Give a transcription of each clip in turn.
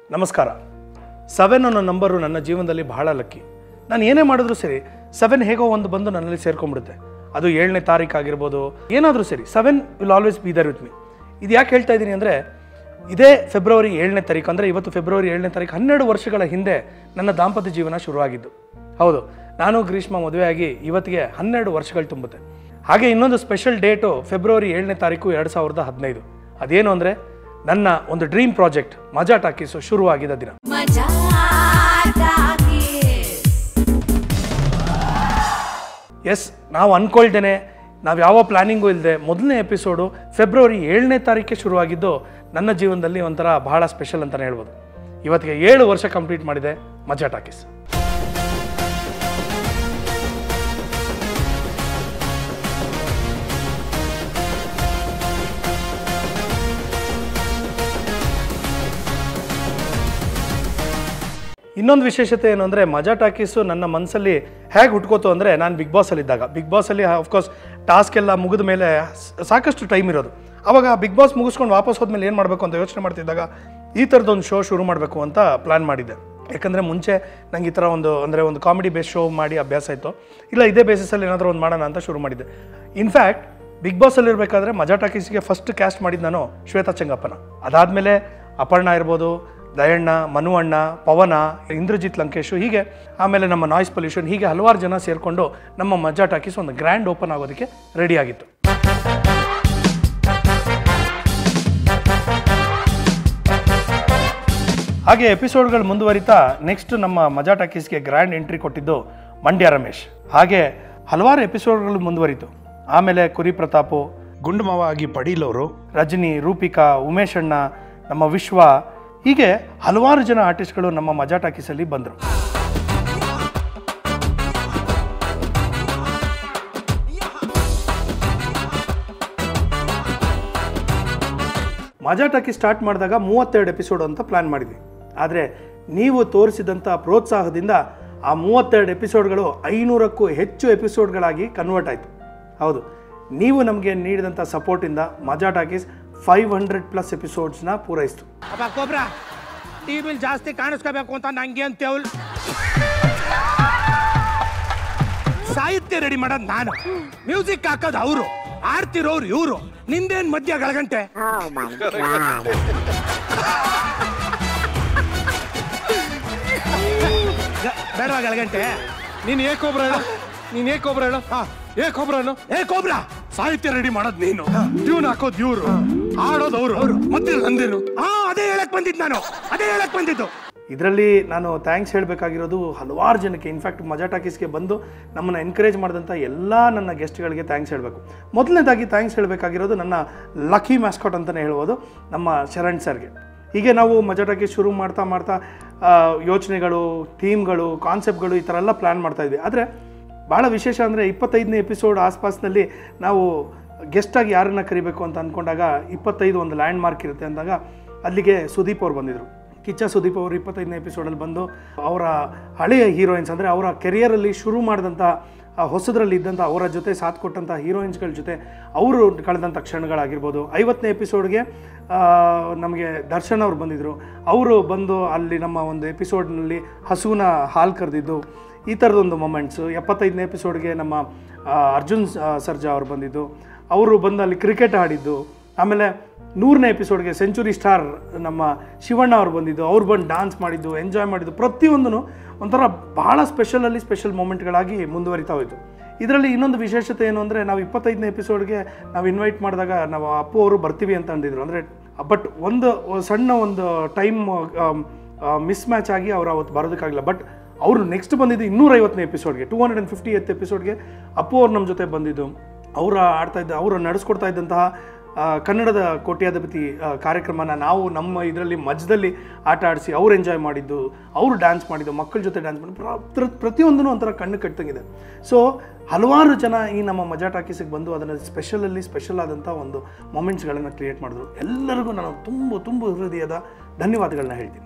ನಮಸ್ಕಾರ ಸೆವೆನ್ ಅನ್ನೋ ನಂಬರು ನನ್ನ ಜೀವನದಲ್ಲಿ ಬಹಳ ಲಕ್ಕಿ ನಾನು ಏನೇ ಮಾಡಿದ್ರು ಸರಿ ಸೆವೆನ್ ಹೇಗೋ ಒಂದು ಬಂದು ನನ್ನಲ್ಲಿ ಸೇರ್ಕೊಂಡ್ಬಿಡುತ್ತೆ ಅದು ಏಳನೇ ತಾರೀಕು ಆಗಿರ್ಬೋದು ಏನಾದರೂ ಸರಿ seven will always be there with me ಇದು ಯಾಕೆ ಹೇಳ್ತಾ ಇದ್ದೀನಿ ಅಂದರೆ ಇದೇ ಫೆಬ್ರವರಿ ಏಳನೇ ತಾರೀಕು ಅಂದರೆ ಇವತ್ತು ಫೆಬ್ರವರಿ ಏಳನೇ ತಾರೀಕು ಹನ್ನೆರಡು ವರ್ಷಗಳ ಹಿಂದೆ ನನ್ನ ದಾಂಪತ್ಯ ಜೀವನ ಶುರುವಾಗಿದ್ದು ಹೌದು ನಾನು ಗ್ರೀಷ್ಮ ಮದುವೆಯಾಗಿ ಇವತ್ತಿಗೆ ಹನ್ನೆರಡು ವರ್ಷಗಳು ತುಂಬುತ್ತೆ ಹಾಗೆ ಇನ್ನೊಂದು ಸ್ಪೆಷಲ್ ಡೇಟು ಫೆಬ್ರವರಿ ಏಳನೇ ತಾರೀಕು ಎರಡು ಸಾವಿರದ ಹದಿನೈದು ಅದೇನು ಅಂದರೆ ನನ್ನ ಒಂದು ಡ್ರೀಮ್ ಪ್ರಾಜೆಕ್ಟ್ ಮಜಾ ಟಾಕೀಸು ಶುರುವಾಗಿದ್ದ ದಿನ ಮಜಾ ಟಾಕೀಸ್ ಎಸ್ ನಾವು ಅಂದ್ಕೊಳ್ದೇನೆ ನಾವು ಯಾವ ಪ್ಲ್ಯಾನಿಂಗು ಇಲ್ಲದೆ ಮೊದಲನೇ ಎಪಿಸೋಡು ಫೆಬ್ರವರಿ ಏಳನೇ ತಾರೀಕೆ ಶುರುವಾಗಿದ್ದು ನನ್ನ ಜೀವನದಲ್ಲಿ ಒಂಥರ ಬಹಳ ಸ್ಪೆಷಲ್ ಅಂತಲೇ ಹೇಳ್ಬೋದು ಇವತ್ತಿಗೆ ಏಳು ವರ್ಷ ಕಂಪ್ಲೀಟ್ ಮಾಡಿದೆ ಮಜಾ ಟಾಕೀಸ್ ಇನ್ನೊಂದು ವಿಶೇಷತೆ ಏನು ಅಂದರೆ ಮಜಾ ಟಾಕೀಸು ನನ್ನ ಮನಸ್ಸಲ್ಲಿ ಹೇಗೆ ಹುಟ್ಕೋತು ಅಂದರೆ ನಾನು ಬಿಗ್ ಬಾಸಲ್ಲಿದ್ದಾಗ ಬಿಗ್ ಬಾಸಲ್ಲಿ ಆಫ್ಕೋರ್ಸ್ ಟಾಸ್ಕ್ ಎಲ್ಲ ಮುಗಿದ ಮೇಲೆ ಸ- ಸಾಕಷ್ಟು ಟೈಮ್ ಇರೋದು ಅವಾಗ ಬಿಗ್ ಬಾಸ್ ಮುಗಿಸ್ಕೊಂಡು ವಾಪಸ್ ಹೋದ್ಮೇಲೆ ಏನು ಮಾಡಬೇಕು ಅಂತ ಯೋಚನೆ ಮಾಡ್ತಿದ್ದಾಗ ಈ ಥರದೊಂದು ಶೋ ಶುರು ಮಾಡಬೇಕು ಅಂತ ಪ್ಲ್ಯಾನ್ ಮಾಡಿದ್ದೆ ಯಾಕಂದರೆ ಮುಂಚೆ ನಂಗೆ ಈ ಥರ ಒಂದು ಅಂದರೆ ಒಂದು ಕಾಮಿಡಿ ಬೇಸ್ ಶೋ ಮಾಡಿ ಅಭ್ಯಾಸ ಇತ್ತು ಇಲ್ಲ ಇದೇ ಬೇಸಿಸಲ್ಲಿ ಏನಾದರೂ ಒಂದು ಮಾಡೋಣ ಅಂತ ಶುರು ಮಾಡಿದ್ದೆ ಇನ್ಫ್ಯಾಕ್ಟ್ ಬಿಗ್ ಬಾಸಲ್ಲಿರಬೇಕಾದ್ರೆ ಮಜಾ ಟಾಕೀಸ್ಗೆ ಫಸ್ಟ್ ಕ್ಯಾಸ್ಟ್ ಮಾಡಿದ್ದು ನಾನು ಶ್ವೇತಾ ಚೆಂಗಪ್ಪನ ಅದಾದಮೇಲೆ ಅಪರ್ಣ ಇರ್ಬೋದು ದಯಣ್ಣ ಮನು ಅಣ್ಣ ಪವನ ಇಂದ್ರಜಿತ್ ಲಂಕೇಶು ಹೀಗೆ ಆಮೇಲೆ ನಮ್ಮ ನಾಯ್ಸ್ ಪೊಲ್ಯೂಷನ್ ಹೀಗೆ ಹಲವಾರು ಜನ ಸೇರಿಕೊಂಡು ನಮ್ಮ ಮಜಾ ಟಾಕೀಸ್ ಒಂದು ಗ್ರ್ಯಾಂಡ್ ಓಪನ್ ಆಗೋದಕ್ಕೆ ರೆಡಿ ಆಗಿತ್ತು ಹಾಗೆ ಎಪಿಸೋಡ್ಗಳು ಮುಂದುವರಿತಾ ನೆಕ್ಸ್ಟ್ ನಮ್ಮ ಮಜಾ ಟಾಕೀಸ್ಗೆ ಗ್ರ್ಯಾಂಡ್ ಎಂಟ್ರಿ ಕೊಟ್ಟಿದ್ದು ಮಂಡ್ಯ ರಮೇಶ್ ಹಾಗೆ ಹಲವಾರು ಎಪಿಸೋಡ್ಗಳು ಮುಂದುವರಿತು ಆಮೇಲೆ ಕುರಿ ಪ್ರತಾಪು ಗುಂಡುಮವ ಆಗಿ ಪಡೀಲವರು ರಜನಿ ರೂಪಿಕಾ ಉಮೇಶ್ ಅಣ್ಣ ನಮ್ಮ ವಿಶ್ವ ಹೀಗೆ ಹಲವಾರು ಜನ ಆರ್ಟಿಸ್ಟ್ಗಳು ನಮ್ಮ ಮಜಾ ಟಾಕೀಸಲ್ಲಿ ಬಂದರು ಮಜಾ ಟಾಕಿ ಸ್ಟಾರ್ಟ್ ಮಾಡಿದಾಗ ಮೂವತ್ತೆರಡು ಎಪಿಸೋಡ್ ಅಂತ ಪ್ಲ್ಯಾನ್ ಮಾಡಿದ್ವಿ ಆದರೆ ನೀವು ತೋರಿಸಿದಂಥ ಪ್ರೋತ್ಸಾಹದಿಂದ ಆ ಮೂವತ್ತೆರಡು ಎಪಿಸೋಡ್ಗಳು ಐನೂರಕ್ಕೂ ಹೆಚ್ಚು ಎಪಿಸೋಡ್ಗಳಾಗಿ ಕನ್ವರ್ಟ್ ಆಯಿತು ಹೌದು ನೀವು ನಮಗೆ ನೀಡಿದಂಥ ಸಪೋರ್ಟಿಂದ Majaa Talkies five hundred plus ಎಪಿಸೋಡ್ಸ್ನ ಪೂರೈಸಿತು ಅಪ್ಪ ಕೊಬ್ರ ಟಿವಿಲಿ ಜಾಸ್ತಿ ಕಾಣಿಸ್ಕೋಬೇಕು ಅಂತ ನಂಗೆ ಅಂತೇವಲ್ ಸಾಹಿತ್ಯ ರೆಡಿ ಮಾಡೋದು ನಾನು ಮ್ಯೂಸಿಕ್ ಹಾಕೋದು ಅವರು ಆಡ್ತಿರೋರು ಇವರು ನಿಂದೇನ್ ಮಧ್ಯ ಗಳಗಂಟೆ ಗ- ಬೇಡವಾ ಗಳಗಂಟೆ ನೀನ್ ಏಕೊಬ್ರ ಹೇಳು ನೀನ್ ಏಕೊಬ್ರ ಹೇಳು ಹಾ ಏಕೊಬ್ರ ಹೇಳು ಏ ಕೋಬ್ರ ಸಾಹಿತ್ಯ ರೆಡಿ ಮಾಡೋದ್ ನೀನು ಟ್ಯೂನ್ ಹಾಕೋದ್ ಇವ್ರು ಆಡೋದ್ ಅವ್ರು ಮತ್ತೆ ನಂದೇನು ಹಾ ಅದೇ ಹೇಳಕ್ ಬಂದಿದ್ದು ನಾನು ಅದೇ ಹೇಳಕ್ ಬಂದಿದ್ದು ಇದರಲ್ಲಿ ನಾನು ಥ್ಯಾಂಕ್ಸ್ ಹೇಳಬೇಕಾಗಿರೋದು ಹಲವಾರು ಜನಕ್ಕೆ ಇನ್ಫ್ಯಾಕ್ಟ್ ಮಜಾ ಟಾಕೀಸ್ಗೆ ಬಂದು ನಮ್ಮನ್ನು ಎನ್ಕರೇಜ್ ಮಾಡಿದಂಥ ಎಲ್ಲ ನನ್ನ ಗೆಸ್ಟ್ಗಳಿಗೆ ಥ್ಯಾಂಕ್ಸ್ ಹೇಳಬೇಕು ಮೊದಲನೇದಾಗಿ ಥ್ಯಾಂಕ್ಸ್ ಹೇಳಬೇಕಾಗಿರೋದು ನನ್ನ ಲಕ್ಕಿ ಮ್ಯಾಸ್ಕಾಟ್ ಅಂತಲೇ ಹೇಳ್ಬೋದು ನಮ್ಮ ಶರಣ್ ಸರ್ಗೆ ಹೀಗೆ ನಾವು ಮಜಾ ಟಾಕೀಸ್ ಶುರು ಮಾಡ್ತಾ ಮಾಡ್ತಾ ಆ, ಯೋಚನೆಗಳು ಥೀಮ್ಗಳು ಕಾನ್ಸೆಪ್ಟ್ಗಳು ಈ ಥರ ಎಲ್ಲ ಪ್ಲ್ಯಾನ್ ಮಾಡ್ತಾಯಿದ್ವಿ ಆದರೆ ಭಾಳ ವಿಶೇಷ ಅಂದರೆ ಇಪ್ಪತ್ತೈದನೇ ಎಪಿಸೋಡ್ ಆಸ್ಪಾಸ್ನಲ್ಲಿ ನಾವು ಗೆಸ್ಟಾಗಿ ಯಾರನ್ನ ಕರಿಬೇಕು ಅಂತ ಅಂದ್ಕೊಂಡಾಗ ಇಪ್ಪತ್ತೈದು ಒಂದು ಲ್ಯಾಂಡ್ ಮಾರ್ಕ್ ಇರುತ್ತೆ ಅಂದಾಗ ಅಲ್ಲಿಗೆ ಸುದೀಪ್ ಅವ್ರು ಬಂದಿದ್ದರು ಕಿಚ್ಚ ಸುದೀಪ್ ಅವರು ಇಪ್ಪತ್ತೈದನೇ ಎಪಿಸೋಡಲ್ಲಿ ಬಂದು ಅವರ ಹಳೆಯ ಹೀರೋಯಿನ್ಸ್ ಅಂದರೆ ಅವರ ಕೆರಿಯರಲ್ಲಿ ಶುರು ಮಾಡಿದಂಥ ಆ ಹೊಸದರಲ್ಲಿ ಇದ್ದಂಥ ಅವರ ಜೊತೆ ಸಾಥ್ ಕೊಟ್ಟಂಥ ಹೀರೋಯಿನ್ಸ್ಗಳ ಜೊತೆ ಅವರು ಕಳೆದಂಥ ಕ್ಷಣಗಳಾಗಿರ್ಬೋದು ಐವತ್ತನೇ ಎಪಿಸೋಡ್ಗೆ ನಮಗೆ ದರ್ಶನ್ ಅವ್ರು ಬಂದಿದ್ದರು ಅವರು ಬಂದು ಅಲ್ಲಿ ನಮ್ಮ ಒಂದು ಎಪಿಸೋಡ್ನಲ್ಲಿ ಹಸುವಿನ ಹಾಲು ಕರೆದಿದ್ದು ಈ ಥರದೊಂದು ಮೊಮೆಂಟ್ಸು ಎಪ್ಪತ್ತೈದನೇ ಎಪಿಸೋಡ್ಗೆ ನಮ್ಮ ಆ, ಅರ್ಜುನ್ ಆ, ಸರ್ಜಾ ಅವರು ಬಂದಿದ್ದು ಅವರು ಬಂದು ಅಲ್ಲಿ ಕ್ರಿಕೆಟ್ ಆಡಿದ್ದು ಆಮೇಲೆ ನೂರನೇ ಎಪಿಸೋಡ್ಗೆ ಸೆಂಚುರಿ ಸ್ಟಾರ್ ನಮ್ಮ ಶಿವಣ್ಣ ಅವ್ರು ಬಂದಿದ್ದು ಅವ್ರು ಬಂದು ಡಾನ್ಸ್ ಮಾಡಿದ್ದು ಎಂಜಾಯ್ ಮಾಡಿದ್ದು ಪ್ರತಿಯೊಂದೂ ಒಂಥರ ಭಾಳ ಸ್ಪೆಷಲಲ್ಲಿ ಸ್ಪೆಷಲ್ ಮೂಮೆಂಟ್ಗಳಾಗಿ ಮುಂದುವರಿತಾ ಹೋಯಿತು ಇದರಲ್ಲಿ ಇನ್ನೊಂದು ವಿಶೇಷತೆ ಏನು ಅಂದರೆ ನಾವು ಇಪ್ಪತ್ತೈದನೇ ಎಪಿಸೋಡ್ಗೆ ನಾವು ಇನ್ವೈಟ್ ಮಾಡಿದಾಗ ನಾವು ಅಪ್ಪು ಅವರು ಬರ್ತೀವಿ ಅಂತ ಅಂದಿದ್ರು ಅಂದರೆ ಬಟ್ ಒಂದು ಸಣ್ಣ ಒಂದು ಟೈಮ್ ಮಿಸ್ ಮ್ಯಾಚ್ ಆಗಿ ಅವ್ರು ಅವತ್ತು ಬರೋದಕ್ಕಾಗಲಿಲ್ಲ ಬಟ್ ಅವರು ನೆಕ್ಸ್ಟ್ ಬಂದಿದ್ದು ಇನ್ನೂರೈವತ್ತನೇ ಎಪಿಸೋಡ್ಗೆ two hundred and fiftieth ಎಪಿಸೋಡ್ಗೆ ಅಪ್ಪು ಅವ್ರು ನಮ್ಮ ಜೊತೆ ಬಂದಿದ್ದು ಅವರು ಆಡ್ತಾ ಇದ್ದ ಅವರು ನಡೆಸ್ಕೊಡ್ತಾ ಇದ್ದಂತಹ ಆ, ಕನ್ನಡದ ಕೋಟ್ಯಾಧಿಪತಿ ಆ, ಕಾರ್ಯಕ್ರಮನ ನಾವು ನಮ್ಮ ಇದರಲ್ಲಿ ಮಧ್ಯದಲ್ಲಿ ಆಟ ಆಡಿಸಿ ಅವ್ರು ಎಂಜಾಯ್ ಮಾಡಿದ್ದು ಅವರು ಡ್ಯಾನ್ಸ್ ಮಾಡಿದ್ದು ಮಕ್ಕಳ ಜೊತೆ ಡ್ಯಾನ್ಸ್ ಮಾಡಿ ಪ್ರ ಪ್ರತಿಯೊಂದೂ ಒಂಥರ ಕಣ್ಣು ಕಟ್ಟಂಗಿದೆ ಸೊ ಹಲವಾರು ಜನ ಈ ನಮ್ಮ ಮಜಾ ಟಾಕೀಸಿಗೆ ಬಂದು ಅದನ್ನು ಸ್ಪೆಷಲಲ್ಲಿ ಸ್ಪೆಷಲ್ ಆದಂಥ ಒಂದು ಮೊಮೆಂಟ್ಸ್ಗಳನ್ನು ಕ್ರಿಯೇಟ್ ಮಾಡಿದ್ರು ಎಲ್ಲರಿಗೂ ನಾನು ತುಂಬ ತುಂಬ ಹೃದಯದ ಧನ್ಯವಾದಗಳನ್ನ ಹೇಳ್ತೀನಿ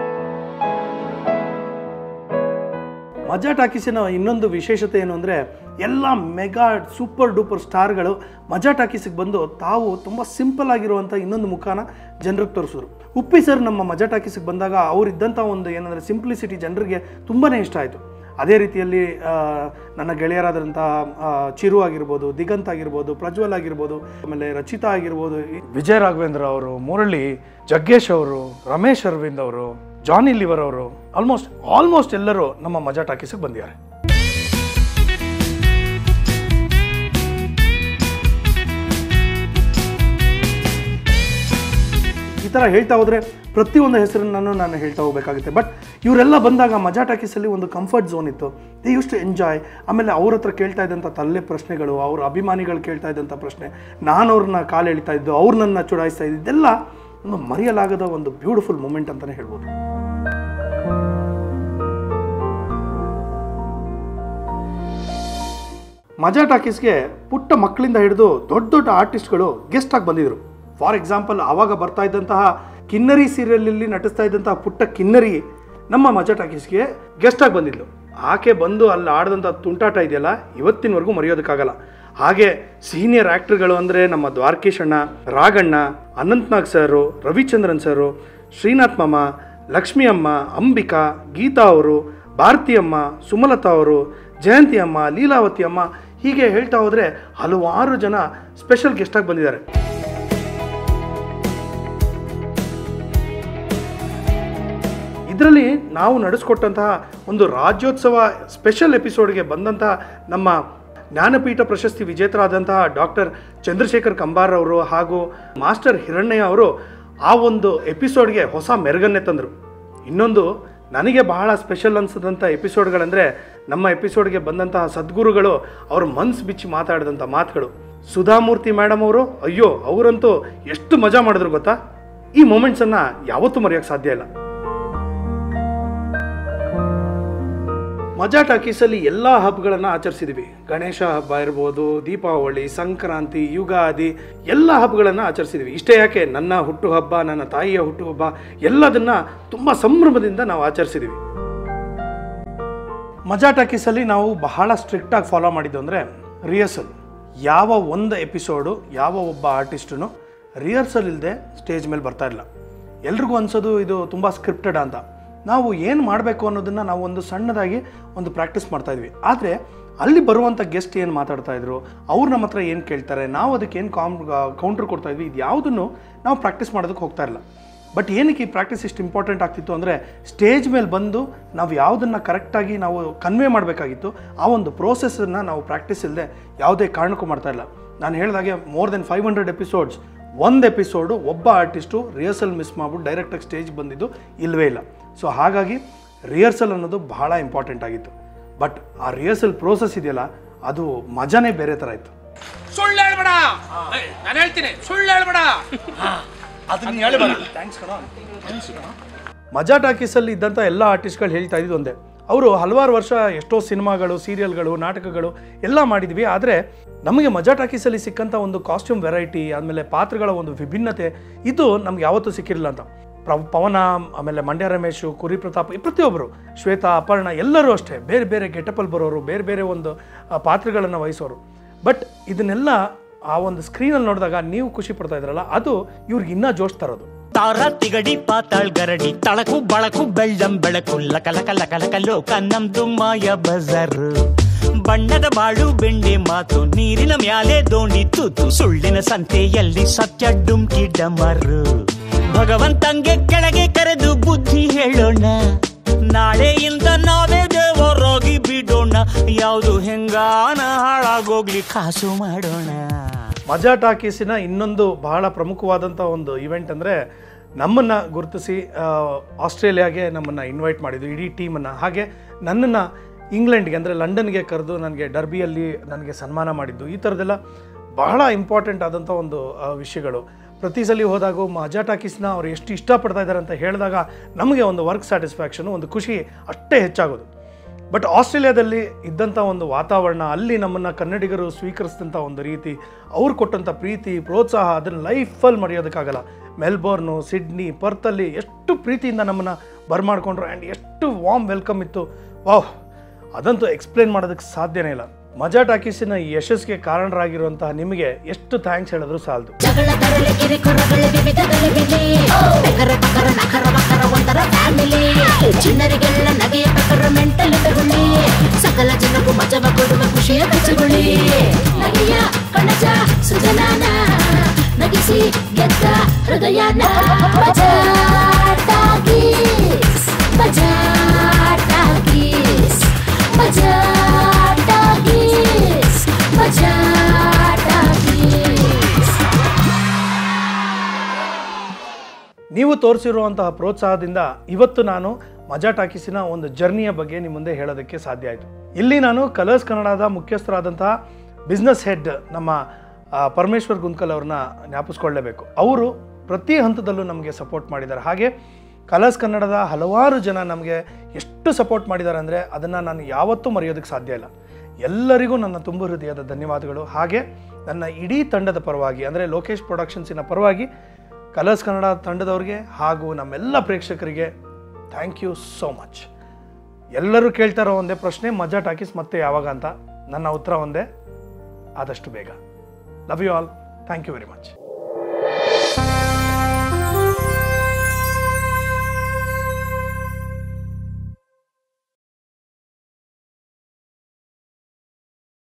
ಮಜಾ ಟಾಕೀಸಿನ ಇನ್ನೊಂದು ವಿಶೇಷತೆ ಏನು ಅಂದರೆ ಎಲ್ಲ ಮೆಗಾ ಸೂಪರ್ ಡೂಪರ್ ಸ್ಟಾರ್ಗಳು ಮಜಾ ಟಾಕೀಸಿಗೆ ಬಂದು ತಾವು ತುಂಬ ಸಿಂಪಲ್ ಆಗಿರುವಂಥ ಇನ್ನೊಂದು ಮುಖಾನ ಜನರಿಗೆ ತೋರಿಸಿದ್ರು ಉಪ್ಪಿ ಸರ್ ನಮ್ಮ ಮಜಾ ಟಾಕೀಸಿಗೆ ಬಂದಾಗ ಅವರಿದ್ದಂಥ ಒಂದು ಏನಂದರೆ ಸಿಂಪ್ಲಿಸಿಟಿ ಜನರಿಗೆ ತುಂಬಾ ಇಷ್ಟ ಆಯಿತು ಅದೇ ರೀತಿಯಲ್ಲಿ ಆ, ನನ್ನ ಗೆಳೆಯರಾದಂಥ ಆ, ಚಿರು ಆಗಿರ್ಬೋದು ದಿಗಂತ್ ಆಗಿರ್ಬೋದು ಪ್ರಜ್ವಲ್ ಆಗಿರ್ಬೋದು ಆಮೇಲೆ ರಚಿತಾ ಆಗಿರ್ಬೋದು ಈ ವಿಜಯ ರಾಘವೇಂದ್ರ ಅವರು ಮುರಳಿ ಜಗ್ಗೇಶ್ ಅವರು ರಮೇಶ್ ಅರವಿಂದ್ ಅವರು ಜಾನಿ ಲಿವರ್ ಅವರು ಆಲ್ಮೋಸ್ಟ್ ಆಲ್ಮೋಸ್ಟ್ ಎಲ್ಲರೂ ನಮ್ಮ ಮಜಾ ಟಾಕೀಸಿಗೆ ಬಂದಿದ್ದಾರೆ ಈ ಥರ ಹೇಳ್ತಾ ಹೋದರೆ ಪ್ರತಿಯೊಂದು ಹೆಸರನ್ನು ನಾನು ಹೇಳ್ತಾ ಹೋಗಬೇಕಾಗುತ್ತೆ ಬಟ್ ಇವರೆಲ್ಲ ಬಂದಾಗ ಮಜಾ ಟಾಕೀಸಲ್ಲಿ ಒಂದು ಕಂಫರ್ಟ್ ಝೋನ್ ಇತ್ತು ದೇ ಯೂಸ್ ಟು ಎಂಜಾಯ್ ಆಮೇಲೆ ಅವ್ರ ಹತ್ರ ಕೇಳ್ತಾ ಇದ್ದಂಥ ತಲ್ಲೆ ಪ್ರಶ್ನೆಗಳು ಅವ್ರ ಅಭಿಮಾನಿಗಳು ಕೇಳ್ತಾ ಇದ್ದಂಥ ಪ್ರಶ್ನೆ ನಾನು ಅವ್ರನ್ನ ಕಾಲು ಎಳಿತಾ ಇದ್ದು ಅವ್ರು ನನ್ನ ಚುಡಾಯಿಸ್ತಾ ಇದ್ದು ಇದೆಲ್ಲ ಒಂದು ಮರೆಯಲಾಗದ ಒಂದು ಬ್ಯೂಟಿಫುಲ್ ಮೂಮೆಂಟ್ ಅಂತಲೇ ಹೇಳ್ಬೋದು ಮಜಾ ಟಾಕೀಸ್ಗೆ ಪುಟ್ಟ ಮಕ್ಕಳಿಂದ ಹಿಡಿದು ದೊಡ್ಡ ದೊಡ್ಡ ಆರ್ಟಿಸ್ಟ್ಗಳು ಗೆಸ್ಟ್ ಆಗಿ ಬಂದಿದ್ರು ಫಾರ್ ಎಕ್ಸಾಂಪಲ್ ಆವಾಗ ಬರ್ತಾ ಇದ್ದಂತಹ ಕಿನ್ನರಿ ಸೀರಿಯಲಲ್ಲಿ ನಟಿಸ್ತಾ ಇದ್ದಂತಹ ಪುಟ್ಟ ಕಿನ್ನರಿ ನಮ್ಮ ಮಜಾ ಟಾಕೀಸ್ಗೆ ಗೆಸ್ಟ್ ಆಗಿ ಬಂದಿದ್ಲು ಆಕೆ ಬಂದು ಅಲ್ಲಿ ಆಡಿದಂಥ ತುಂಟಾಟ ಇದೆಯಲ್ಲ ಇವತ್ತಿನವರೆಗೂ ಮರೆಯೋದಕ್ಕಾಗಲ್ಲ ಹಾಗೆ ಸೀನಿಯರ್ ಆ್ಯಕ್ಟರ್ಗಳು ಅಂದರೆ ನಮ್ಮ ದ್ವಾರಕೀಶ್ ಅಣ್ಣ ರಾಗಣ್ಣ ಅನಂತ್ನಾಗ್ ಸರು ರವಿಚಂದ್ರನ್ ಸರು ಶ್ರೀನಾಥ್ ಮಾಮ ಲಕ್ಷ್ಮಿ ಅಮ್ಮ ಅಂಬಿಕಾ ಗೀತಾ ಅವರು ಭಾರತಿ ಅಮ್ಮ ಸುಮಲತಾ ಅವರು ಜಯಂತಿ ಅಮ್ಮ ಲೀಲಾವತಿ ಅಮ್ಮ ಹೀಗೆ ಹೇಳ್ತಾ ಹೋದರೆ ಹಲವಾರು ಜನ ಸ್ಪೆಷಲ್ ಗೆಸ್ಟಾಗಿ ಬಂದಿದ್ದಾರೆ ಇದರಲ್ಲಿ ನಾವು ನಡೆಸ್ಕೊಟ್ಟಂತಹ ಒಂದು ರಾಜ್ಯೋತ್ಸವ ಸ್ಪೆಷಲ್ ಎಪಿಸೋಡ್ಗೆ ಬಂದಂತಹ ನಮ್ಮ ಜ್ಞಾನಪೀಠ ಪ್ರಶಸ್ತಿ ವಿಜೇತರಾದಂತಹ ಡಾಕ್ಟರ್ ಚಂದ್ರಶೇಖರ್ ಕಂಬಾರ್ ಅವರು ಹಾಗೂ ಮಾಸ್ಟರ್ ಹಿರಣ್ಣಯ್ಯ ಅವರು ಆ ಒಂದು ಎಪಿಸೋಡ್ಗೆ ಹೊಸ ಮೆರುಗನ್ನೇ ತಂದರು ಇನ್ನೊಂದು ನನಗೆ ಬಹಳ ಸ್ಪೆಷಲ್ ಅನ್ಸದಂಥ ಎಪಿಸೋಡ್ಗಳಂದರೆ ನಮ್ಮ ಎಪಿಸೋಡ್ಗೆ ಬಂದಂತಹ ಸದ್ಗುರುಗಳು ಅವ್ರ ಮನ್ಸು ಬಿಚ್ಚಿ ಮಾತಾಡಿದಂಥ ಮಾತುಗಳು ಸುಧಾಮೂರ್ತಿ ಮೇಡಮ್ ಅವರು ಅಯ್ಯೋ ಅವರಂತೂ ಎಷ್ಟು ಮಜಾ ಮಾಡಿದ್ರು ಗೊತ್ತಾ ಈ ಮೂಮೆಂಟ್ಸನ್ನು ಯಾವತ್ತೂ ಮರೆಯೋಕ್ಕೆ ಸಾಧ್ಯ ಇಲ್ಲ ಮಜಾ ಟಾಕೀಸಲ್ಲಿ ಎಲ್ಲ ಹಬ್ಬಗಳನ್ನು ಆಚರಿಸಿದ್ವಿ ಗಣೇಶ ಹಬ್ಬ ಇರ್ಬೋದು ದೀಪಾವಳಿ ಸಂಕ್ರಾಂತಿ ಯುಗಾದಿ ಎಲ್ಲ ಹಬ್ಬಗಳನ್ನು ಆಚರಿಸಿದ್ವಿ ಇಷ್ಟೇ ಯಾಕೆ ನನ್ನ ಹುಟ್ಟುಹಬ್ಬ ನನ್ನ ತಾಯಿಯ ಹುಟ್ಟುಹಬ್ಬ ಎಲ್ಲದನ್ನ ತುಂಬ ಸಂಭ್ರಮದಿಂದ ನಾವು ಆಚರಿಸಿದ್ವಿ ಮಜಾ ಟಾಕೀಸಲ್ಲಿ ನಾವು ಬಹಳ ಸ್ಟ್ರಿಕ್ಟಾಗಿ ಫಾಲೋ ಮಾಡಿದ್ದು ಅಂದರೆ ರಿಹರ್ಸಲ್ ಯಾವ ಒಂದು ಎಪಿಸೋಡು ಯಾವ ಒಬ್ಬ ಆರ್ಟಿಸ್ಟನು ರಿಹರ್ಸಲ್ ಇಲ್ಲದೆ ಸ್ಟೇಜ್ ಮೇಲೆ ಬರ್ತಾ ಇಲ್ಲ ಎಲ್ರಿಗೂ ಅನ್ಸೋದು ಇದು ತುಂಬ ಸ್ಕ್ರಿಪ್ಟೆಡ್ ಅಂತ ನಾವು ಏನು ಮಾಡಬೇಕು ಅನ್ನೋದನ್ನು ನಾವು ಒಂದು ಸಣ್ಣದಾಗಿ ಒಂದು ಪ್ರಾಕ್ಟೀಸ್ ಮಾಡ್ತಾ ಇದ್ವಿ ಆದರೆ ಅಲ್ಲಿ ಬರುವಂಥ ಗೆಸ್ಟ್ ಏನು ಮಾತಾಡ್ತಾ ಇದ್ರು ಅವ್ರು ನಮ್ಮ ಹತ್ರ ಏನು ಕೇಳ್ತಾರೆ ನಾವು ಅದಕ್ಕೆ ಏನು ಕಾಮ್ ಕೌಂಟ್ರ್ ಕೊಡ್ತಾ ಇದ್ವಿ ಇದು ಯಾವುದನ್ನು ನಾವು ಪ್ರಾಕ್ಟೀಸ್ ಮಾಡೋದಕ್ಕೆ ಹೋಗ್ತಾ ಇಲ್ಲ ಬಟ್ ಏನಕ್ಕೆ ಈ ಪ್ರಾಕ್ಟೀಸ್ ಇಷ್ಟು ಇಂಪಾರ್ಟೆಂಟ್ ಆಗ್ತಿತ್ತು ಅಂದರೆ ಸ್ಟೇಜ್ ಮೇಲೆ ಬಂದು ನಾವು ಯಾವುದನ್ನು ಕರೆಕ್ಟಾಗಿ ನಾವು ಕನ್ವೆ ಮಾಡಬೇಕಾಗಿತ್ತು ಆ ಒಂದು ಪ್ರೋಸೆಸ್ಸನ್ನು ನಾವು ಪ್ರಾಕ್ಟೀಸ್ ಇಲ್ಲದೆ ಯಾವುದೇ ಕಾರಣಕ್ಕೂ ಮಾಡ್ತಾ ಇಲ್ಲ ನಾನು ಹೇಳಿದಾಗೆ more than five hundred episodes ಒಂದು ಎಪಿಸೋಡು ಒಬ್ಬ ಆರ್ಟಿಸ್ಟು ರಿಹರ್ಸಲ್ ಮಿಸ್ ಮಾಡ್ಬಿಟ್ಟು ಡೈರೆಕ್ಟಾಗಿ ಸ್ಟೇಜ್ ಬಂದಿದ್ದು ಇಲ್ಲವೇ ಇಲ್ಲ ಸೊ ಹಾಗಾಗಿ ರಿಹರ್ಸಲ್ ಅನ್ನೋದು ಬಹಳ ಇಂಪಾರ್ಟೆಂಟ್ ಆಗಿತ್ತು ಬಟ್ ಆ ರಿಹರ್ಸಲ್ ಪ್ರೋಸೆಸ್ ಇದೆಯಲ್ಲ ಅದು ಮಜಾನೇ ಬೇರೆ ಥರ ಇತ್ತು ಸುಳ್ಳು ಹೇಳ್ಬೇಡ ನಾನು ಹೇಳ್ತೀನಿ ಸುಳ್ಳು ಹೇಳ್ಬೇಡ ಮಜಾ ಟಾಕೀಸಲ್ಲಿ ಇದ್ದಂಥ ಎಲ್ಲ ಆರ್ಟಿಸ್ಟ್ಗಳು ಹೇಳ್ತಾ ಇದ್ದಿದ್ದು ಒಂದೇ ಅವರು ಹಲವಾರು ವರ್ಷ ಎಷ್ಟೋ ಸಿನಿಮಾಗಳು ಸೀರಿಯಲ್ಗಳು ನಾಟಕಗಳು ಎಲ್ಲ ಮಾಡಿದ್ವಿ ಆದರೆ ನಮಗೆ ಮಜಾ ಟಾಕೀಸಲ್ಲಿ ಸಿಕ್ಕಂಥ ಒಂದು ಕಾಸ್ಟ್ಯೂಮ್ ವೆರೈಟಿ ಆದಮೇಲೆ ಪಾತ್ರಗಳ ಒಂದು ವಿಭಿನ್ನತೆ ಇದು ನಮ್ಗೆ ಯಾವತ್ತೂ ಸಿಕ್ಕಿರಲಿಲ್ಲ ಅಂತ ಪ್ರ ಪವನ ಆಮೇಲೆ ಮಂಡ್ಯ ರಮೇಶು ಕುರಿ ಪ್ರತಾಪ್ ಈ ಪ್ರತಿಯೊಬ್ಬರು ಶ್ವೇತಾ ಅಪರ್ಣ ಎಲ್ಲರೂ ಅಷ್ಟೇ ಬೇರೆ ಬೇರೆ ಗೆಟಪಲ್ಲಿ ಬರೋರು ಬೇರೆ ಬೇರೆ ಒಂದು ಆ, ಪಾತ್ರಗಳನ್ನು ವಹಿಸೋರು ಬಟ್ ಇದನ್ನೆಲ್ಲ ಆ ಒಂದು ಸ್ಕ್ರೀನಲ್ಲಿ ನೋಡಿದಾಗ ನೀವು ಖುಷಿ ಪಡ್ತಾ ಇದ್ರಲ್ಲ ಅದು ಇವ್ರಿಗೆ ಇನ್ನೂ ಜೋಶ್ ತರೋದು ತಾರ ತಿಗಡಿ ಪಾತಾಳ್ ಗರಡಿ ತಳಕು ಬಳಕು ಬೆಳ್ಳಂ ಬೆಳಕು ಲಕ ಲಕ ಲಕ ಲಕ ಲೋಕ ನಮ್ದು ಮಾಯ ಬಜಾರು ಬಣ್ಣದ ಬಾಳು ಬೆಂಡೆ ಮಾತು ನೀರಿನ ಮ್ಯಾಲೆ ದೋಣಿ ತೂತು ಸುಳ್ಳಿನ ಸಂತೆಯಲ್ಲಿ ಸತ್ಯ ಡುಮ್ಕಿ ಡಮರು ಭಗವಂತಂಗೆ ಕೆಳಗೆ ಕರೆದು ಬುದ್ಧಿ ಹೇಳೋಣ ನಾಳೆಯಿಂದ ನಾವೇ ದೇವರಾಗಿ ಬಿಡೋಣ ಯಾವುದು ಹೆಂಗಾನ ಹಾಳಾಗೋಗ್ಲಿ ಕಾಸು ಮಾಡೋಣ ಮಜಾ ಟಾಕೀಸಿನ ಇನ್ನೊಂದು ಬಹಳ ಪ್ರಮುಖವಾದಂಥ ಒಂದು ಇವೆಂಟ್ ಅಂದರೆ ನಮ್ಮನ್ನು ಗುರುತಿಸಿ ಆ, ಆಸ್ಟ್ರೇಲಿಯಾಗೆ ನಮ್ಮನ್ನು ಇನ್ವೈಟ್ ಮಾಡಿದ್ದು ಇಡೀ ಟೀಮನ್ನು ಹಾಗೆ ನನ್ನನ್ನು ಇಂಗ್ಲೆಂಡ್ಗೆ ಅಂದರೆ ಲಂಡನ್ಗೆ ಕರೆದು ನನಗೆ ಡರ್ಬಿಯಲ್ಲಿ ನನಗೆ ಸನ್ಮಾನ ಮಾಡಿದ್ದು ಈ ಥರದ್ದೆಲ್ಲ ಬಹಳ ಇಂಪಾರ್ಟೆಂಟ್ ಆದಂಥ ಒಂದು ಆ, ವಿಷಯಗಳು ಪ್ರತಿ ಸಲ ಹೋದಾಗೂ ಮಜಾ ಟಾಕೀಸ್ನ ಅವ್ರು ಎಷ್ಟು ಇಷ್ಟಪಡ್ತಾ ಇದ್ದಾರೆ ಅಂತ ಹೇಳಿದಾಗ ನಮಗೆ ಒಂದು ವರ್ಕ್ ಸ್ಯಾಟಿಸ್ಫ್ಯಾಕ್ಷನು ಒಂದು ಖುಷಿ ಅಷ್ಟೇ ಹೆಚ್ಚಾಗೋದು ಬಟ್ ಆಸ್ಟ್ರೇಲಿಯಾದಲ್ಲಿ ಇದ್ದಂಥ ಒಂದು ವಾತಾವರಣ ಅಲ್ಲಿ ನಮ್ಮನ್ನು ಕನ್ನಡಿಗರು ಸ್ವೀಕರಿಸಿದಂಥ ಒಂದು ರೀತಿ ಅವ್ರು ಕೊಟ್ಟಂಥ ಪ್ರೀತಿ ಪ್ರೋತ್ಸಾಹ ಅದನ್ನು ಲೈಫಲ್ಲಿ ಮರೆಯೋದಕ್ಕಾಗಲ್ಲ ಮೆಲ್ಬೋರ್ನು ಸಿಡ್ನಿ ಪರ್ತಲ್ಲಿ ಎಷ್ಟು ಪ್ರೀತಿಯಿಂದ ನಮ್ಮನ್ನು ಬರ್ಮಾಡ್ಕೊಂಡ್ರು ಆ್ಯಂಡ್ ಎಷ್ಟು ವಾಮ್ ವೆಲ್ಕಮ್ ಇತ್ತು ವಾಹ್ ಅದಂತೂ ಎಕ್ಸ್ಪ್ಲೇನ್ ಮಾಡೋದಕ್ಕೆ ಸಾಧ್ಯನೇ ಇಲ್ಲ ಮಜಾ ಟಾಕೀಸಿನ ಈ ಯಶಸ್ಸಿಗೆ ಕಾರಣರಾಗಿರುವಂತಹ ನಿಮಗೆ ಎಷ್ಟು ಥ್ಯಾಂಕ್ಸ್ ಹೇಳಿದ್ರು ಸಾಲದು ಜಗಳ ತರಲೆ ಕಿರಿಕುರಗಳ ವಿವಿಧ ಗಲಿಬಿಲಿ ಬೆಕರ ಬಕರ ನಕರ ಬಕರ ಒಂದರ ಫ್ಯಾಮಿಲಿ ಚಿನ್ನರಿಗೆಲ್ಲ ನಗೆಯ ಪ್ರಕಾರ ಮೆಂಟಲ್ ತಗೊಳ್ಳಿ ಸಕಲ ಜನಕ್ಕೂ ಮಜವ ಕೊಡುವ ಖುಷಿಯ ಬೆಚ್ಚಗುಳಿ ನಗೆಯ ಕಣಜ ಸುಜನಾನ ನಗಿಸಿ ಗೆದ್ದ ಹೃದಯನ ಮಜಾ ಟಾಕೀಸ್ ಮಜಾ ಟಾಕೀಸ್ ಮಜಾ ಟಾಕೀಸ್ ಮಜಾ ಟಾಕೀಸ್ ನೀವು ತೋರಿಸಿರುವಂತಹ ಪ್ರೋತ್ಸಾಹದಿಂದ ಇವತ್ತು ನಾನು ಮಜಾ ಟಾಕೀಸಿನ ಒಂದು ಜರ್ನಿಯ ಬಗ್ಗೆ ನಿಮ್ಮ ಮುಂದೆ ಹೇಳೋದಕ್ಕೆ ಸಾಧ್ಯ ಆಯಿತು ಇಲ್ಲಿ ನಾನು ಕಲರ್ಸ್ ಕನ್ನಡದ ಮುಖ್ಯಸ್ಥರಾದಂತಹ ಬಿಸ್ನೆಸ್ ಹೆಡ್ ನಮ್ಮ ಆ, ಪರಮೇಶ್ವರ್ ಗುಂತ್ಕಲ್ ಅವ್ರನ್ನ ಜ್ಞಾಪಿಸ್ಕೊಳ್ಳೇಬೇಕು ಅವರು ಪ್ರತಿ ಹಂತದಲ್ಲೂ ನಮಗೆ ಸಪೋರ್ಟ್ ಮಾಡಿದ್ದಾರೆ ಹಾಗೆ ಕಲರ್ಸ್ ಕನ್ನಡದ ಹಲವಾರು ಜನ ನಮಗೆ ಎಷ್ಟು ಸಪೋರ್ಟ್ ಮಾಡಿದ್ದಾರೆ ಅಂದರೆ ಅದನ್ನು ನಾನು ಯಾವತ್ತೂ ಮರೆಯೋದಕ್ಕೆ ಸಾಧ್ಯ ಇಲ್ಲ ಎಲ್ಲರಿಗೂ ನನ್ನ ತುಂಬ ಹೃದಯದ ಧನ್ಯವಾದಗಳು ಹಾಗೆ ನನ್ನ ಇಡೀ ತಂಡದ ಪರವಾಗಿ ಅಂದರೆ ಲೋಕೇಶ್ ಪ್ರೊಡಕ್ಷನ್ಸಿನ ಪರವಾಗಿ ಕಲರ್ಸ್ ಕನ್ನಡ ತಂಡದವ್ರಿಗೆ ಹಾಗೂ ನಮ್ಮೆಲ್ಲ ಪ್ರೇಕ್ಷಕರಿಗೆ ಥ್ಯಾಂಕ್ ಯು ಸೋ ಮಚ್ ಎಲ್ಲರೂ ಕೇಳ್ತಾ ಇರೋ ಒಂದೇ ಪ್ರಶ್ನೆ ಮಜಾ ಟಾಕೀಸ್ ಮತ್ತೆ ಯಾವಾಗ ಅಂತ ನನ್ನ ಉತ್ತರ ಒಂದೇ ಆದಷ್ಟು ಬೇಗ love you all thank you very much